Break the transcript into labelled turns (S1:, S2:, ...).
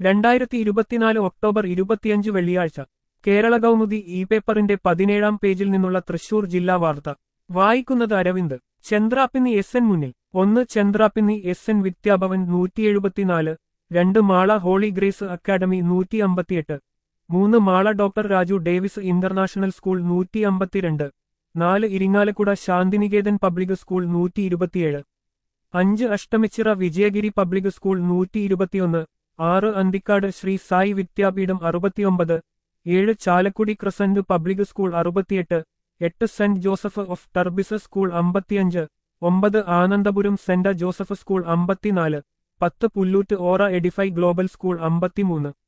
S1: രണ്ടായിരത്തി ഇരുപത്തിനാല് ഒക്ടോബർ ഇരുപത്തിയഞ്ച് വെള്ളിയാഴ്ച കേരള കൗമുദി ഇ പേപ്പറിന്റെ പതിനേഴാം പേജിൽ നിന്നുള്ള തൃശൂർ ജില്ലാ വാർത്ത വായിക്കുന്നത് അരവിന്ദ് ചന്ദ്രാപ്പിന്നി എസ് എൻ മുന്നിൽ ഒന്ന് ചന്ദ്രാപ്പിന്നി എസ് എൻ വിദ്യാഭവൻ നൂറ്റി എഴുപത്തിനാല് രണ്ട് മാള ഹോളി ഗ്രേസ് അക്കാദമി നൂറ്റി അമ്പത്തിയെട്ട് മൂന്ന് Mala doctor Raju Davis international school നൂറ്റി അമ്പത്തിരണ്ട് നാല് ഇരിങ്ങാലക്കുട ശാന്തിനികേതൻ പബ്ലിക് സ്കൂൾ നൂറ്റി ഇരുപത്തിയേഴ് അഞ്ച് അഷ്ടമിച്ചിറ വിജയഗിരി പബ്ലിക് സ്കൂൾ നൂറ്റി ഇരുപത്തിയൊന്ന് ആറ് അന്തിക്കാട് ശ്രീ സായി വിദ്യാപീഠം അറുപത്തിയൊമ്പത് ഏഴ് ചാലക്കുടി ക്രസന്റ് പബ്ലിക് സ്കൂൾ അറുപത്തിയെട്ട് എട്ട് സെന്റ് ജോസഫ് ഓഫ് ടർബിസ് സ്കൂൾ അമ്പത്തിയഞ്ച് ഒമ്പത് ആനന്ദപുരം സെന്റ് ജോസഫ് സ്കൂൾ അമ്പത്തിനാല് പത്ത് Pullut aura edify global school അമ്പത്തിമൂന്ന്